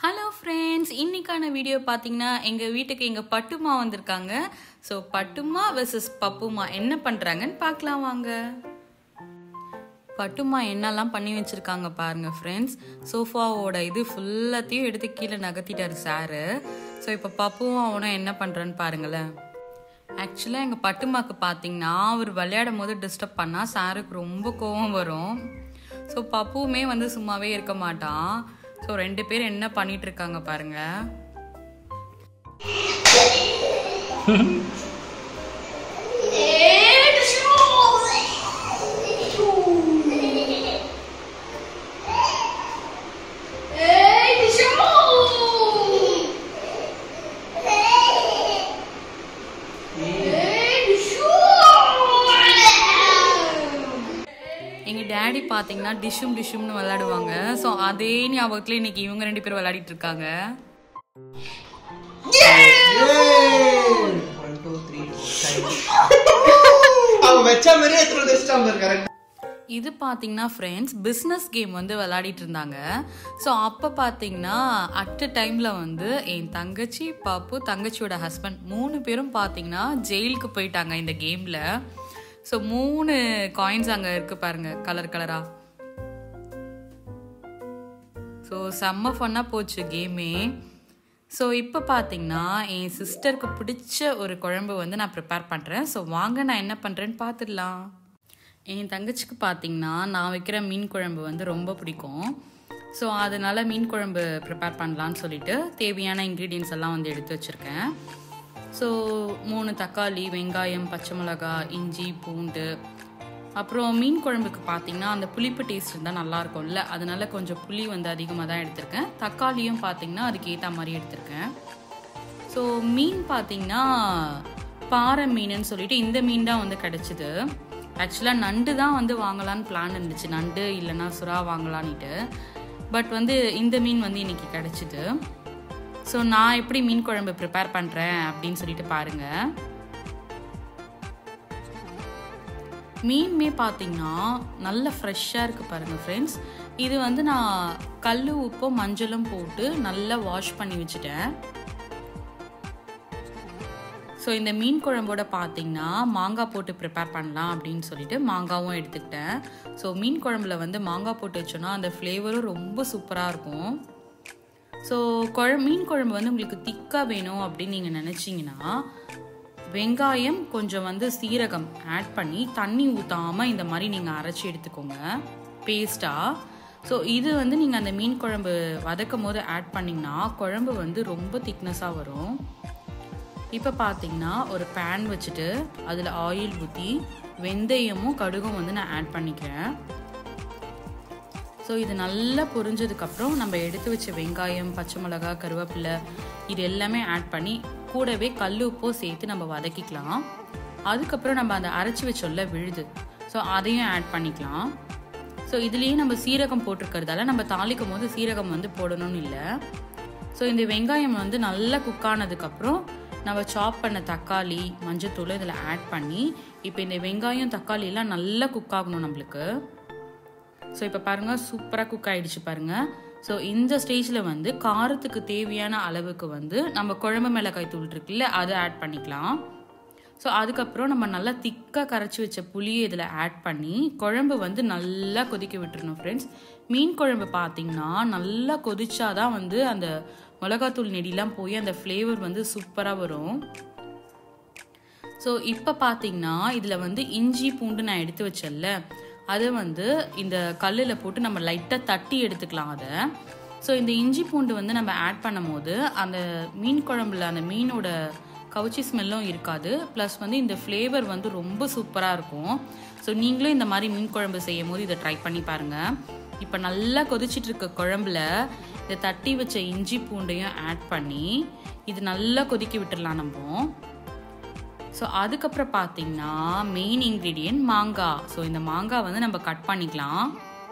hello friends இன்னைக்கான video பார்த்தீங்கன்னா எங்கள் வீட்டுக்கு எங்கள் பட்டுமா வந்திருக்காங்க ஸோ பட்டுமா வெர்சஸ் பப்புமா என்ன பண்ணுறாங்கன்னு பார்க்கலாம் வாங்க பட்டுமா என்னெல்லாம் பண்ணி வச்சுருக்காங்க பாருங்க ஃப்ரெண்ட்ஸ் சோஃபாவோட இது ஃபுல்லாத்தையும் எடுத்து கீழே நகர்த்திட்டாரு சாரு ஸோ இப்போ பப்புவும் அவனும் என்ன பண்ணுறான்னு பாருங்களேன் ஆக்சுவலாக எங்கள் பட்டுமாக்கு பார்த்தீங்கன்னா அவர் விளையாடும் போது டிஸ்டர்ப் பண்ணால் சாருக்கு ரொம்ப கோவம் வரும் ஸோ பப்புவுமே வந்து சும்மாவே இருக்க மாட்டான் ஸோ ரெண்டு பேரும் என்ன பண்ணிட்டு இருக்காங்க பாருங்க எங்கள் டேடி பார்த்தீங்கன்னா டிஷ்ஷும் டிஷ்ஷும்னு விளையாடுவாங்க ஸோ அதே ஞாபகத்தில் இன்னைக்கு இவங்க ரெண்டு பேரும் விளையாடிட்டு இருக்காங்க ஒன் டூ த்ரீ அவன் வச்ச மாதிரியே எத்தனை வச்சுட்டான் கரெக்ட் இது பார்த்தீங்கன்னா ஃப்ரெண்ட்ஸ் பிஸ்னஸ் கேம் வந்து விளையாடிட்டு இருந்தாங்க ஸோ அப்போ பார்த்தீங்கன்னா அட் அ டைமில் வந்து என் தங்கச்சி பாப்பு தங்கச்சியோட ஹஸ்பண்ட் மூணு பேரும் பார்த்தீங்கன்னா ஜெயிலுக்கு போயிட்டாங்க இந்த கேமில் ஸோ மூணு காயின்ஸ் அங்கே இருக்கு பாருங்க கலர் கலராக ஸோ செம்ம ஃபன்னாக போச்சு கேமே ஸோ இப்போ பார்த்தீங்கன்னா என் சிஸ்டருக்கு பிடிச்ச ஒரு குழம்பு வந்து நான் ப்ரிப்பேர் பண்ணுறேன் ஸோ வாங்க நான் என்ன பண்ணுறேன்னு பார்த்துடலாம் என் தங்கச்சிக்கு பார்த்தீங்கன்னா நான் வைக்கிற மீன் குழம்பு வந்து ரொம்ப பிடிக்கும் ஸோ அதனால மீன் குழம்பு ப்ரிப்பேர் பண்ணலான்னு சொல்லிட்டு தேவையான இன்க்ரீடியன்ஸ் எல்லாம் வந்து எடுத்து வச்சுருக்கேன் ஸோ மூணு தக்காளி வெங்காயம் பச்சை மிளகாய் இஞ்சி பூண்டு அப்புறம் மீன் குழம்புக்கு பார்த்தீங்கன்னா அந்த புளிப்பு டேஸ்ட் இருந்தால் நல்லா இருக்கும்ல அதனால கொஞ்சம் புளி வந்து அதிகமாக தான் எடுத்திருக்கேன் தக்காளியும் பார்த்தீங்கன்னா அதுக்கு ஏற்ற மாதிரி எடுத்திருக்கேன் ஸோ மீன் பார்த்தீங்கன்னா பாறை மீனுன்னு சொல்லிட்டு இந்த மீன் தான் வந்து கிடச்சிது ஆக்சுவலாக நண்டு தான் வந்து வாங்கலான்னு பிளான் இருந்துச்சு நண்டு இல்லைன்னா சுறா வாங்கலான்ட்டு பட் வந்து இந்த மீன் வந்து இன்னைக்கு கிடச்சிது ஸோ நான் எப்படி மீன் குழம்பு ப்ரிப்பேர் பண்ணுறேன் அப்படின்னு சொல்லிட்டு பாருங்கள் மீன்மே பார்த்தீங்கன்னா நல்ல ஃப்ரெஷ்ஷாக இருக்குது பாருங்கள் ஃப்ரெண்ட்ஸ் இது வந்து நான் கல் உப்பும் மஞ்சளும் போட்டு நல்லா வாஷ் பண்ணி வச்சுட்டேன் ஸோ இந்த மீன் குழம்போட பார்த்தீங்கன்னா மாங்காய் போட்டு ப்ரிப்பேர் பண்ணலாம் அப்படின்னு சொல்லிட்டு மாங்காவும் எடுத்துக்கிட்டேன் ஸோ மீன் குழம்புல வந்து மாங்காய் போட்டு வச்சோன்னா அந்த ஃப்ளேவரும் ரொம்ப சூப்பராக இருக்கும் ஸோ குழ மீன் குழம்பு வந்து உங்களுக்கு திக்காக வேணும் அப்படின்னு நீங்கள் நினச்சிங்கன்னா வெங்காயம் கொஞ்சம் வந்து சீரகம் ஆட் பண்ணி தண்ணி ஊற்றாமல் இந்த மாதிரி நீங்கள் அரைச்சி எடுத்துக்கோங்க பேஸ்ட்டாக ஸோ இது வந்து நீங்கள் அந்த மீன் குழம்பு வதக்கும் போது ஆட் பண்ணிங்கன்னா குழம்பு வந்து ரொம்ப திக்னஸாக வரும் இப்போ பார்த்தீங்கன்னா ஒரு பேன் வச்சுட்டு அதில் ஆயில் ஊற்றி வெந்தயமும் கடுகும் வந்து நான் ஆட் பண்ணிக்கிறேன் ஸோ இது நல்லா பொரிஞ்சதுக்கப்புறம் நம்ம எடுத்து வச்ச வெங்காயம் பச்சை மிளகா கருவேப்பிலை இது எல்லாமே ஆட் பண்ணி கூடவே கல் உப்போ சேர்த்து நம்ம வதக்கிக்கலாம் அதுக்கப்புறம் நம்ம அந்த அரைச்சி வச்சோல்ல விழுது ஸோ அதையும் ஆட் பண்ணிக்கலாம் ஸோ இதுலேயும் நம்ம சீரகம் போட்டிருக்கிறதால நம்ம தாளிக்கும் போது சீரகம் வந்து போடணும்னு இல்லை ஸோ இந்த வெங்காயம் வந்து நல்லா குக் ஆனதுக்கப்புறம் நம்ம சாப் பண்ண தக்காளி மஞ்சத்தூள் இதில் ஆட் பண்ணி இப்போ இந்த வெங்காயம் தக்காளி எல்லாம் நல்லா குக் ஆகணும் நம்மளுக்கு ஸோ இப்போ பாருங்கள் சூப்பராக குக் ஆகிடுச்சு பாருங்கள் ஸோ இந்த ஸ்டேஜில் வந்து காரத்துக்கு தேவையான அளவுக்கு வந்து நம்ம குழம்பு மிளகாய் தூள் இருக்குல்ல அதை ஆட் பண்ணிக்கலாம் ஸோ அதுக்கப்புறம் நம்ம நல்லா திக்காக கரைச்சி வச்ச புளியை இதில் ஆட் பண்ணி குழம்பு வந்து நல்லா கொதிக்க விட்டுறணும் ஃப்ரெண்ட்ஸ் மீன் குழம்பு பார்த்தீங்கன்னா நல்லா கொதிச்சாதான் வந்து அந்த மிளகாத்தூள் நெடிலாம் போய் அந்த ஃப்ளேவர் வந்து சூப்பராக வரும் ஸோ இப்போ பார்த்தீங்கன்னா இதில் வந்து இஞ்சி பூண்டு நான் எடுத்து வச்சேன்ல அதை வந்து இந்த கல்லில் போட்டு நம்ம லைட்டாக தட்டி எடுத்துக்கலாம் அதை ஸோ இந்த இஞ்சி பூண்டு வந்து நம்ம ஆட் பண்ணும் போது அந்த மீன் குழம்புல அந்த மீனோட கவுச்சி ஸ்மெல்லும் இருக்காது ப்ளஸ் வந்து இந்த ஃப்ளேவர் வந்து ரொம்ப சூப்பராக இருக்கும் ஸோ நீங்களும் இந்த மாதிரி மீன் குழம்பு செய்யும் போது இதை ட்ரை பண்ணி பாருங்கள் இப்போ நல்லா கொதிச்சிட்டு இருக்க குழம்புல இதை தட்டி வச்ச இஞ்சி பூண்டையும் ஆட் பண்ணி இது நல்லா கொதிக்க விட்டுடலாம் நம்ம ஸோ அதுக்கப்புறம் பார்த்தீங்கன்னா மெயின் இன்க்ரீடியன்ட் மாங்காய் ஸோ இந்த மாங்காய் வந்து நம்ம கட் பண்ணிக்கலாம்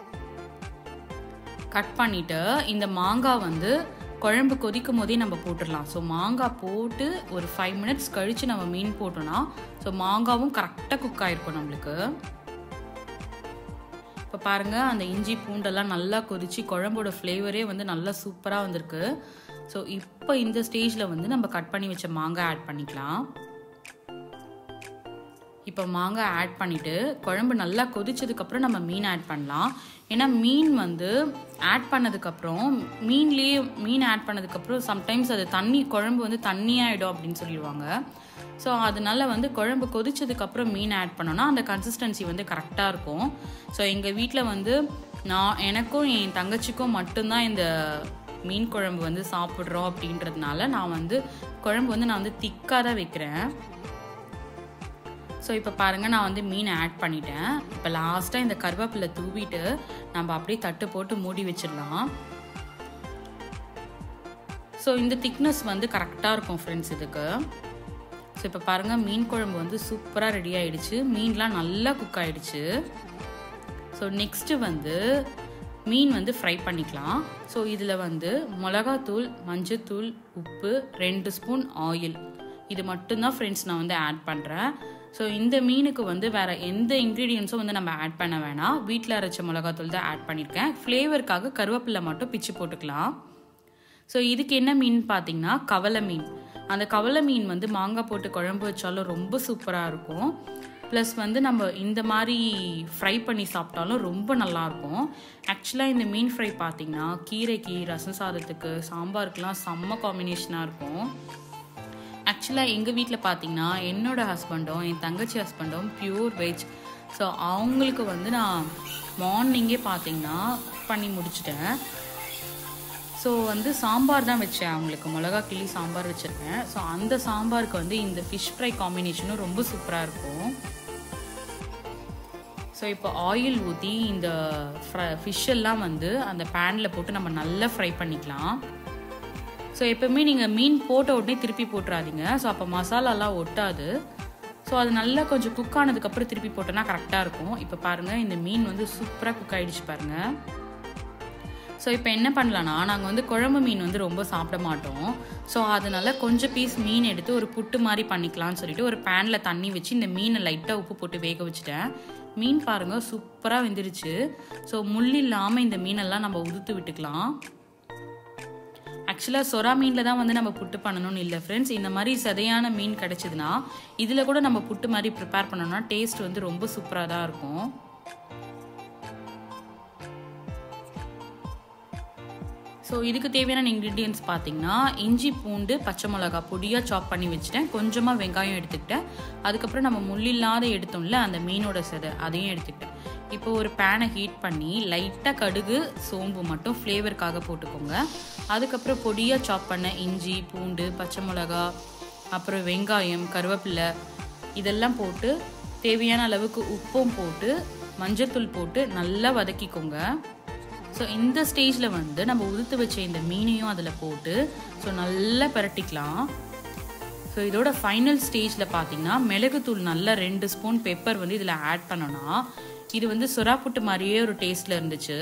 கட் பண்ணிவிட்டு இந்த மாங்காய் வந்து குழம்பு கொதிக்கும் போதே நம்ம போட்டுடலாம் ஸோ மாங்காய் போட்டு ஒரு ஃபைவ் மினிட்ஸ் கழித்து நம்ம மீன் போட்டோன்னா ஸோ மாங்காவும் கரெக்டாக குக் ஆகிருக்கும் நம்மளுக்கு இப்போ பாருங்கள் அந்த இஞ்சி பூண்டெல்லாம் நல்லா கொதிச்சு குழம்போட ஃப்ளேவரே வந்து நல்லா சூப்பராக வந்திருக்கு ஸோ இப்போ இந்த ஸ்டேஜில் வந்து நம்ம கட் பண்ணி வச்ச மாங்காய் ஆட் பண்ணிக்கலாம் இப்போ மாங்காய் ஆட் பண்ணிவிட்டு குழம்பு நல்லா கொதிச்சதுக்கப்புறம் நம்ம மீன் ஆட் பண்ணலாம் ஏன்னா மீன் வந்து ஆட் பண்ணதுக்கப்புறம் மீன்லேயே மீன் ஆட் பண்ணதுக்கப்புறம் சம்டைம்ஸ் அது தண்ணி குழம்பு வந்து தண்ணியாயிடும் அப்படின்னு சொல்லிடுவாங்க ஸோ அதனால வந்து குழம்பு கொதிச்சதுக்கப்புறம் மீன் ஆட் பண்ணோன்னா அந்த கன்சிஸ்டன்சி வந்து கரெக்டாக இருக்கும் ஸோ எங்கள் வீட்டில் வந்து நான் எனக்கும் என் தங்கச்சிக்கும் மட்டும்தான் இந்த மீன் குழம்பு வந்து சாப்பிட்றோம் அப்படின்றதுனால நான் வந்து குழம்பு வந்து நான் வந்து திக்காக தான் வைக்கிறேன் ஸோ இப்போ பாருங்கள் நான் வந்து மீனை ஆட் பண்ணிட்டேன் இப்போ லாஸ்ட்டாக இந்த கருவேப்பிலை தூவிட்டு நம்ம அப்படியே தட்டு போட்டு மூடி வச்சிடலாம் ஸோ இந்த திக்னஸ் வந்து கரெக்டாக இருக்கும் ஃப்ரெண்ட்ஸ் இதுக்கு ஸோ இப்போ பாருங்கள் மீன் குழம்பு வந்து சூப்பராக ரெடி ஆயிடுச்சு மீன்லாம் நல்லா குக் ஆயிடுச்சு ஸோ நெக்ஸ்ட்டு வந்து மீன் வந்து ஃப்ரை பண்ணிக்கலாம் ஸோ இதில் வந்து மிளகாத்தூள் மஞ்சத்தூள் உப்பு ரெண்டு ஸ்பூன் ஆயில் இது மட்டும்தான் ஃப்ரெண்ட்ஸ் நான் வந்து ஆட் பண்ணுறேன் ஸோ இந்த மீனுக்கு வந்து வேறு எந்த இன்க்ரீடியன்ஸும் வந்து நம்ம ஆட் பண்ண வேணாம் வீட்டில் அரைச்ச மிளகாத்தூள் தான் ஆட் பண்ணியிருக்கேன் ஃப்ளேவருக்காக கருவேப்பிலை மட்டும் பிச்சு போட்டுக்கலாம் ஸோ இதுக்கு என்ன மீன் பார்த்தீங்கன்னா கவலை மீன் அந்த கவலை மீன் வந்து மாங்காய் போட்டு குழம்பு வச்சாலும் ரொம்ப சூப்பராக இருக்கும் ப்ளஸ் வந்து நம்ம இந்த மாதிரி ஃப்ரை பண்ணி சாப்பிட்டாலும் ரொம்ப நல்லாயிருக்கும் ஆக்சுவலாக இந்த மீன் ஃப்ரை பார்த்தீங்கன்னா கீரைக்கு ரசம் சாதத்துக்கு சாம்பாருக்குலாம் செம்ம காம்பினேஷனாக இருக்கும் ஆக்சுவலாக எங்கள் வீட்டில் பார்த்தீங்கன்னா என்னோட ஹஸ்பண்டும் என் தங்கச்சி ஹஸ்பண்டும் பியூர் வெஜ் ஸோ அவங்களுக்கு வந்து நான் மார்னிங்கே பார்த்தீங்கன்னா குக் பண்ணி முடிச்சிட்டேன் ஸோ வந்து சாம்பார் தான் வச்சேன் அவங்களுக்கு மிளகா கிள்ளி சாம்பார் வச்சுருக்கேன் ஸோ அந்த சாம்பாருக்கு வந்து இந்த ஃபிஷ் ஃப்ரை காம்பினேஷனும் ரொம்ப சூப்பராக இருக்கும் ஸோ இப்போ ஆயில் ஊற்றி இந்த ஃபிஷ் எல்லாம் வந்து அந்த பேனில் போட்டு நம்ம நல்லா ஃப்ரை பண்ணிக்கலாம் ஸோ எப்போவுமே நீங்கள் மீன் போட்ட உடனே திருப்பி போட்டுறாதீங்க ஸோ அப்போ மசாலாலாம் ஒட்டாது ஸோ அது நல்லா கொஞ்சம் குக் ஆனதுக்கப்புறம் திருப்பி போட்டோன்னா கரெக்டாக இருக்கும் இப்போ பாருங்கள் இந்த மீன் வந்து சூப்பராக குக் ஆகிடுச்சு பாருங்கள் ஸோ இப்போ என்ன பண்ணலான்னா நாங்கள் வந்து குழம்பு மீன் வந்து ரொம்ப சாப்பிட மாட்டோம் ஸோ அதனால கொஞ்சம் பீஸ் மீன் எடுத்து ஒரு புட்டு மாதிரி பண்ணிக்கலாம்னு சொல்லிட்டு ஒரு பேனில் தண்ணி வச்சு இந்த மீனை லைட்டாக உப்பு போட்டு வேக வச்சுட்டேன் மீன் பாருங்கள் சூப்பராக வெந்துருச்சு ஸோ முள் இல்லாமல் இந்த மீனெல்லாம் நம்ம உதுத்து விட்டுக்கலாம் ஆக்சுவலாக சொரா மீனில் தான் வந்து நம்ம புட்டு பண்ணணும்னு இல்லை ஃப்ரெண்ட்ஸ் இந்த மாதிரி சதையான மீன் கிடச்சிதுன்னா இதில் கூட நம்ம புட்டு மாதிரி ப்ரிப்பேர் பண்ணோம்னா டேஸ்ட் வந்து ரொம்ப சூப்பராக தான் இருக்கும் ஸோ இதுக்கு தேவையான இன்க்ரீடியன்ஸ் பார்த்தீங்கன்னா இஞ்சி பூண்டு பச்சை மிளகா பொடியாக சாப் பண்ணி வச்சுட்டேன் கொஞ்சமாக வெங்காயம் எடுத்துக்கிட்டேன் அதுக்கப்புறம் நம்ம முள்ளில்லாத எடுத்தோம்ல அந்த மீனோட சதை அதையும் எடுத்துக்கிட்டேன் இப்போ ஒரு பேனை ஹீட் பண்ணி லைட்டாக கடுகு சோம்பு மட்டும் ஃப்ளேவருக்காக போட்டுக்கோங்க அதுக்கப்புறம் பொடியாக சாப் பண்ண இஞ்சி பூண்டு பச்சை மிளகா அப்புறம் வெங்காயம் கருவேப்பிலை இதெல்லாம் போட்டு தேவையான அளவுக்கு உப்பும் போட்டு மஞ்சத்தூள் போட்டு நல்லா வதக்கிக்கோங்க ஸோ இந்த ஸ்டேஜில் வந்து நம்ம உதுத்து வச்ச இந்த மீனையும் அதில் போட்டு ஸோ நல்லா பரட்டிக்கலாம் ஸோ இதோட ஃபைனல் ஸ்டேஜில் பார்த்தீங்கன்னா மிளகுத்தூள் நல்லா ரெண்டு ஸ்பூன் பெப்பர் வந்து இதில் ஆட் பண்ணோன்னா இது வந்து சுறா புட்டு மாதிரியே ஒரு டேஸ்ட்டில் இருந்துச்சு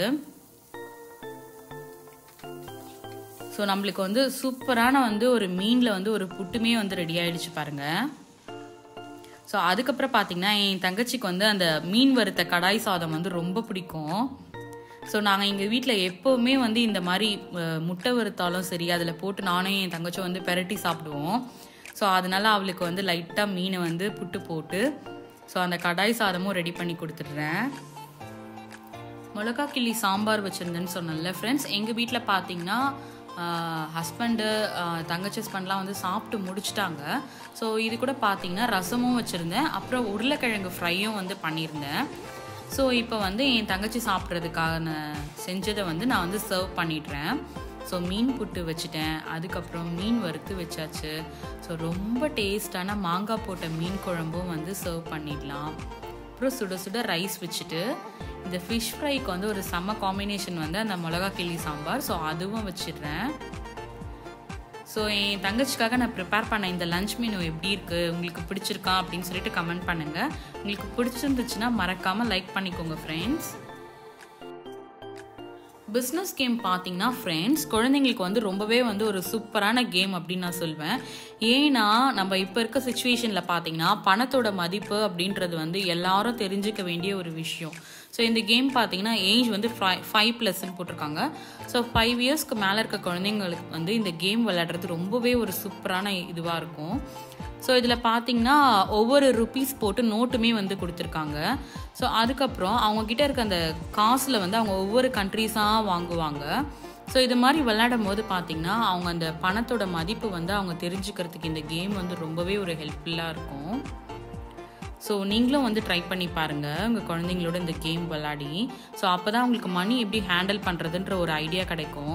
ஸோ நம்மளுக்கு வந்து சூப்பரான வந்து ஒரு மீனில் வந்து ஒரு புட்டுமே வந்து ரெடி ஆயிடுச்சு பாருங்க ஸோ அதுக்கப்புறம் பார்த்தீங்கன்னா என் தங்கச்சிக்கு வந்து அந்த மீன் வறுத்த கடாய் சாதம் வந்து ரொம்ப பிடிக்கும் ஸோ நாங்கள் எங்கள் வீட்டில் எப்போவுமே வந்து இந்த மாதிரி அஹ், முட்டை வறுத்தாலும் சரி அதில் போட்டு நானும் என் தங்கச்சும் வந்து பெரட்டி சாப்பிடுவோம் ஸோ அதனால அவளுக்கு வந்து லைட்டாக மீனை வந்து புட்டு போட்டு ஸோ அந்த கடாய் சாதமும் ரெடி பண்ணி கொடுத்துட்றேன் மிளகா கிள்ளி சாம்பார் வச்சுருந்தேன்னு சொன்னேன்ல ஃப்ரெண்ட்ஸ் எங்கள் வீட்டில் பார்த்தீங்கன்னா ஹஸ்பண்டு தங்கச்சி ஹஸ்பண்ட்லாம் வந்து சாப்பிட்டு முடிச்சிட்டாங்க ஸோ இது கூட பார்த்தீங்கன்னா ரசமும் வச்சுருந்தேன் அப்புறம் உருளைக்கிழங்கு ஃப்ரையும் வந்து பண்ணியிருந்தேன் ஸோ இப்போ வந்து என் தங்கச்சி சாப்பிட்றதுக்கான செஞ்சதை வந்து நான் வந்து சர்வ் பண்ணிடுறேன் ஸோ மீன் புட்டு வச்சுட்டேன் அதுக்கப்புறம் மீன் வறுத்து வச்சாச்சு ஸோ ரொம்ப டேஸ்டான மாங்காய் போட்ட மீன் குழம்பும் வந்து சர்வ் பண்ணிடலாம் அப்புறம் சுட சுட ரைஸ் வச்சுட்டு இந்த ஃபிஷ் ஃப்ரைக்கு வந்து ஒரு செம்ம காம்பினேஷன் வந்து அந்த மிளகா கிள்ளி சாம்பார் ஸோ அதுவும் வச்சிடுறேன் ஸோ என் தங்கச்சிக்காக நான் ப்ரிப்பேர் பண்ண இந்த லஞ்ச் மெனு எப்படி இருக்குது உங்களுக்கு பிடிச்சிருக்கா அப்படின்னு சொல்லிட்டு கமெண்ட் பண்ணுங்கள் உங்களுக்கு பிடிச்சிருந்துச்சுன்னா மறக்காமல் லைக் பண்ணிக்கோங்க ஃப்ரெண்ட்ஸ் பிஸ்னஸ் கேம் பார்த்தீங்கன்னா ஃப்ரெண்ட்ஸ் குழந்தைங்களுக்கு வந்து ரொம்பவே வந்து ஒரு சூப்பரான கேம் அப்படின்னு நான் சொல்வேன் ஏன்னா நம்ம இப்போ இருக்க சுச்சுவேஷனில் பார்த்தீங்கன்னா பணத்தோட மதிப்பு அப்படின்றது வந்து எல்லாரும் தெரிஞ்சுக்க வேண்டிய ஒரு விஷயம் ஸோ இந்த கேம் பார்த்தீங்கன்னா ஏஜ் வந்து ஃபைவ் ப்ளஸ்ன்னு போட்டிருக்காங்க ஸோ ஃபைவ் இயர்ஸ்க்கு மேலே இருக்க குழந்தைங்களுக்கு வந்து இந்த கேம் விளையாடுறது ரொம்பவே ஒரு சூப்பரான இதுவாக இருக்கும் ஸோ இதில் பார்த்தீங்கன்னா ஒவ்வொரு ருபீஸ் போட்டு நோட்டுமே வந்து கொடுத்துருக்காங்க ஸோ அதுக்கப்புறம் அவங்கக்கிட்ட இருக்க அந்த காசில் வந்து அவங்க ஒவ்வொரு கண்ட்ரீஸாக வாங்குவாங்க ஸோ இது மாதிரி விளையாடும் போது பார்த்தீங்கன்னா அவங்க அந்த பணத்தோட மதிப்பு வந்து அவங்க தெரிஞ்சுக்கிறதுக்கு இந்த கேம் வந்து ரொம்பவே ஒரு ஹெல்ப்ஃபுல்லாக இருக்கும் ஸோ நீங்களும் வந்து ட்ரை பண்ணி பாருங்கள் உங்கள் குழந்தைங்களோட இந்த கேம் விளையாடி ஸோ அப்போ தான் உங்களுக்கு மணி எப்படி ஹேண்டில் பண்ணுறதுன்ற ஒரு ஐடியா கிடைக்கும்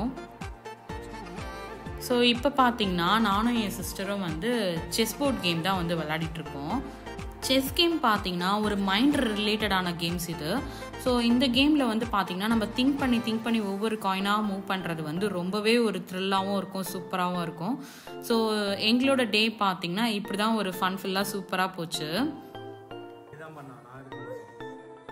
ஸோ இப்போ பார்த்தீங்கன்னா நானும் என் சிஸ்டரும் வந்து செஸ் போர்ட் கேம் தான் வந்து விளையாடிட்டு இருக்கோம் செஸ் கேம் பார்த்தீங்கன்னா ஒரு மைண்ட் ரிலேட்டடான கேம்ஸ் இது ஸோ இந்த கேமில் வந்து பார்த்தீங்கன்னா நம்ம திங்க் பண்ணி திங்க் பண்ணி ஒவ்வொரு காயினாக மூவ் பண்ணுறது வந்து ரொம்பவே ஒரு த்ரில்லாகவும் இருக்கும் சூப்பராகவும் இருக்கும் ஸோ எங்களோட டே பார்த்தீங்கன்னா இப்படி தான் ஒரு ஃபன் ஃபுல்லாக சூப்பராக போச்சு இதான் பண்ணா நான் இருக்கும்போது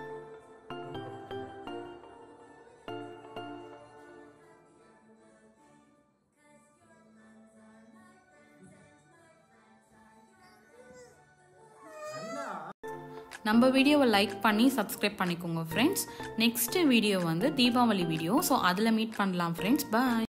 நம்ம வீடியோவை லைக் பண்ணி சப்ஸ்கிரைப் பண்ணிக்கோங்க ஃப்ரெண்ட்ஸ் நெக்ஸ்ட் வீடியோ வந்து தீபாவளி வீடியோ ஸோ அதில் மீட் பண்ணலாம் ஃப்ரெண்ட்ஸ் பாய்